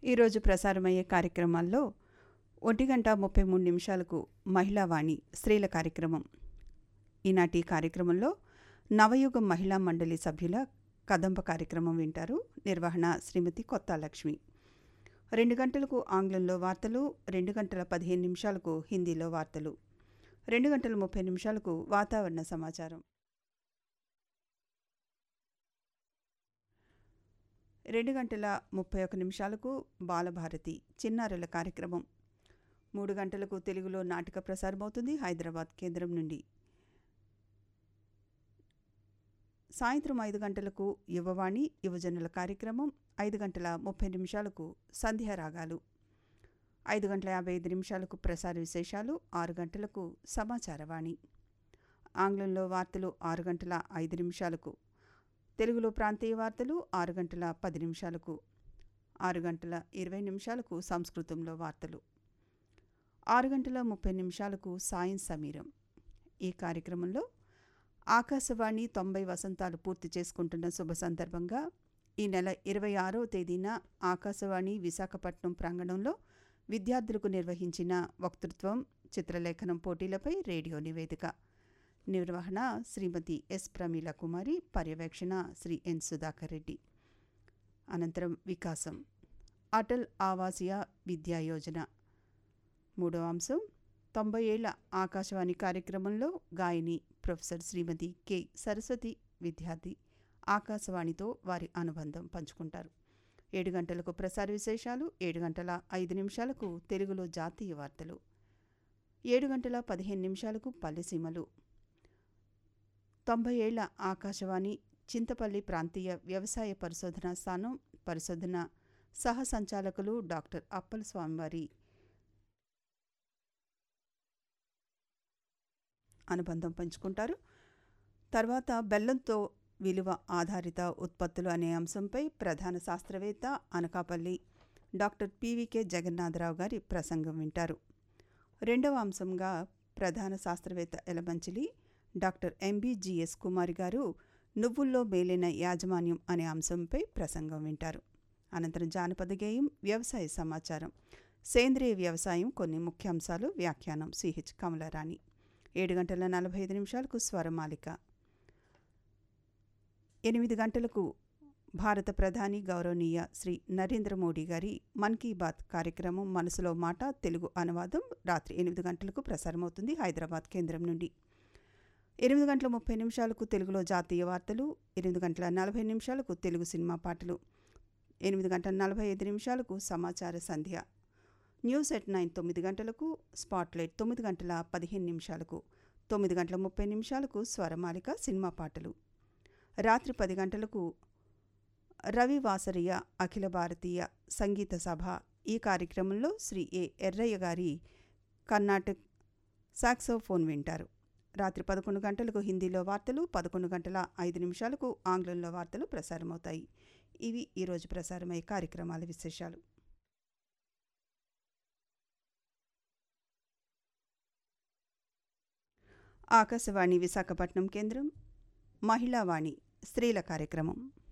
ఈరోజు ప్రసారమయ్యే కార్యక్రమాల్లో ఒంటి గంట ముప్పై మూడు నిమిషాలకు మహిళా వాణి స్త్రీల కార్యక్రమం ఈనాటి కార్యక్రమంలో నవయుగం మహిళా మండలి సభ్యుల కదంబ కార్యక్రమం వింటారు నిర్వహణ శ్రీమతి కొత్త లక్ష్మి రెండు గంటలకు ఆంగ్లంలో వార్తలు రెండు గంటల పదిహేను నిమిషాలకు హిందీలో వార్తలు రెండు గంటల ముప్పై నిమిషాలకు వాతావరణ సమాచారం రెండు గంటల ముప్పై ఒక నిమిషాలకు బాలభారతి చిన్నారుల కార్యక్రమం మూడు గంటలకు తెలుగులో నాటక ప్రసారమవుతుంది హైదరాబాద్ కేంద్రం నుండి సాయంత్రం ఐదు గంటలకు యువవాణి యువజనుల కార్యక్రమం ఐదు గంటల ముప్పై నిమిషాలకు సంధ్యారాగాలు ఐదు గంటల యాభై ఐదు నిమిషాలకు ప్రసార విశేషాలు ఆరు గంటలకు సమాచారవాణి ఆంగ్లంలో వార్తలు ఆరు గంటల ఐదు నిమిషాలకు తెలుగులో ప్రాంతీయ వార్తలు ఆరు గంటల పది నిమిషాలకు ఆరు గంటల ఇరవై నిమిషాలకు సంస్కృతంలో వార్తలు ఆరు గంటల ముప్పై నిమిషాలకు సాయం సమీరం ఈ కార్యక్రమంలో ఆకాశవాణి తొంభై వసంతాలు పూర్తి చేసుకుంటున్న శుభ సందర్భంగా ఈ నెల ఇరవై ఆరో తేదీన ఆకాశవాణి విశాఖపట్నం ప్రాంగణంలో విద్యార్థులకు నిర్వహించిన వక్తృత్వం చిత్రలేఖనం పోటీలపై రేడియో నివేదిక నిర్వహణ శ్రీమతి ఎస్ ప్రమీల కుమారి పర్యవేక్షణ శ్రీ ఎన్ సుధాకర్ రెడ్డి అనంతరం వికాసం అటల్ ఆవాసియ విద్యా యోజన మూడవ అంశం తొంభై ఏళ్ల ఆకాశవాణి కార్యక్రమంలో గాయని ప్రొఫెసర్ శ్రీమతి కె సరస్వతి విద్యార్థి ఆకాశవాణితో వారి అనుబంధం పంచుకుంటారు ఏడు గంటలకు ప్రసార విశేషాలు ఏడు గంటల ఐదు నిమిషాలకు తెలుగులో జాతీయ వార్తలు ఏడు గంటల పదిహేను నిమిషాలకు పల్లెసీమలు తొంభై ఏళ్ల ఆకాశవాణి చింతపల్లి ప్రాంతీయ వ్యవసాయ పరిశోధనా స్థానం పరిశోధన సహ సంచాలకులు డాక్టర్ అప్పల స్వామివారి అనుబంధం పంచుకుంటారు తర్వాత బెల్లంతో విలువ ఆధారిత ఉత్పత్తులు అనే అంశంపై ప్రధాన శాస్త్రవేత్త అనకాపల్లి డాక్టర్ పివికే జగన్నాథరావు గారి ప్రసంగం వింటారు రెండవ అంశంగా ప్రధాన శాస్త్రవేత్త ఎలమంచిలి డాక్టర్ ఎంబీజీఎస్ కుమారి గారు నువ్వుల్లో మేలైన యాజమాన్యం అనే అంశంపై ప్రసంగం వింటారు అనంతరం జానపద గేయం వ్యవసాయ సమాచారం సేంద్రియ వ్యవసాయం కొన్ని ముఖ్యాంశాలు వ్యాఖ్యానం సిహెచ్ కమలారాణి ఏడు గంటల నలభై ఐదు నిమిషాలకు స్వరమాలిక ఎనిమిది గంటలకు భారత ప్రధాని గౌరవనీయ శ్రీ నరేంద్ర మోడీ గారి మన్ కీ బాత్ కార్యక్రమం మనసులో మాట తెలుగు అనువాదం రాత్రి ఎనిమిది గంటలకు ప్రసారమవుతుంది హైదరాబాద్ కేంద్రం నుండి ఎనిమిది గంటల ముప్పై నిమిషాలకు తెలుగులో జాతీయ వార్తలు ఎనిమిది గంటల నలభై నిమిషాలకు తెలుగు సినిమా పాటలు ఎనిమిది గంటల నలభై ఐదు నిమిషాలకు సమాచార సంధ్య న్యూస్ ఎట్ నైన్ తొమ్మిది గంటలకు స్పాట్లైట్ తొమ్మిది గంటల పదిహేను నిమిషాలకు తొమ్మిది గంటల ముప్పై నిమిషాలకు స్వరమాలిక సినిమా పాటలు రాత్రి పది గంటలకు రవి వాసరియ అఖిల భారతీయ సంగీత సభ ఈ కార్యక్రమంలో శ్రీ ఏ ఎర్రయ్య గారి కర్ణాటక్ సాక్సోఫోన్ వింటారు రాత్రి పదకొండు గంటలకు హిందీలో వార్తలు పదకొండు గంటల ఐదు నిమిషాలకు ఆంగ్లంలో వార్తలు ప్రసారమవుతాయి ఇవి ఈరోజు ప్రసారమయ్యే కార్యక్రమాల విశేషాలు ఆకాశవాణి విశాఖపట్నం కేంద్రం మహిళావాణి స్త్రీల కార్యక్రమం